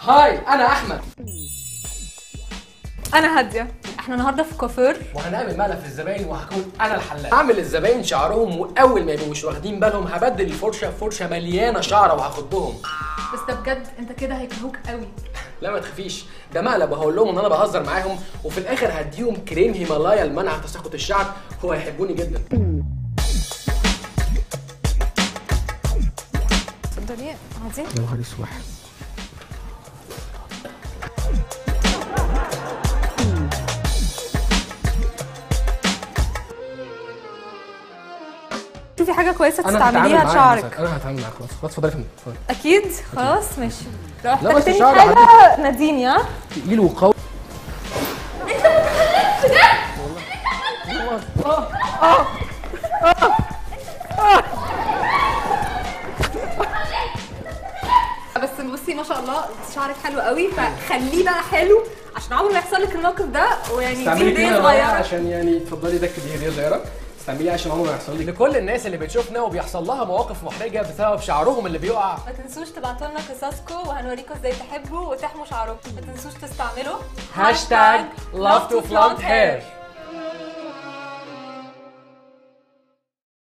هاي انا احمد انا هاديه احنا النهارده في كوافير وهنعمل مقلب في الزباين وهكون انا الحلاق هعمل للزباين شعرهم واول ما يبقوا مش واخدين بالهم هبدل الفرشه بفرشه مليانه شعره وهاخدهم بس ده بجد انت كده هيكرهوك قوي لا ما تخافيش ده مقلب وهقول لهم ان انا بهزر معاهم وفي الاخر هديهم كريم هيمالايا لمنع تساقط الشعر هو هيحبوني جدا اتفضلي عادي يا نهار اسود شوفي حاجه كويسه انا هتعامل تستعمليها معاها لشعرك انا هتعامل معاها خلاص خلاص اتفضلي يا فندم اتفضلي اكيد خلاص ماشي لو لا، بس احتجتني الشعر حاجه ناديني ها تقيل وقوي بس بصي ما شاء الله شعرك حلو قوي فخليه بقى حلو عشان عمره ما يحصل لك الموقف ده ويعني دي استعملي هديه كده صغيره عشان يعني اتفضلي ده دي هديه صغيره استعمليها عشان عمره ما يحصل لك لكل الناس اللي بتشوفنا وبيحصل لها مواقف محرجه بسبب شعرهم اللي بيقع ما تنسوش تبعتوا لنا قصصكم وهنوريكم ازاي تحبوا وتحموا شعركم ما تنسوش تستعملوا هاشتاج love to flaunt hair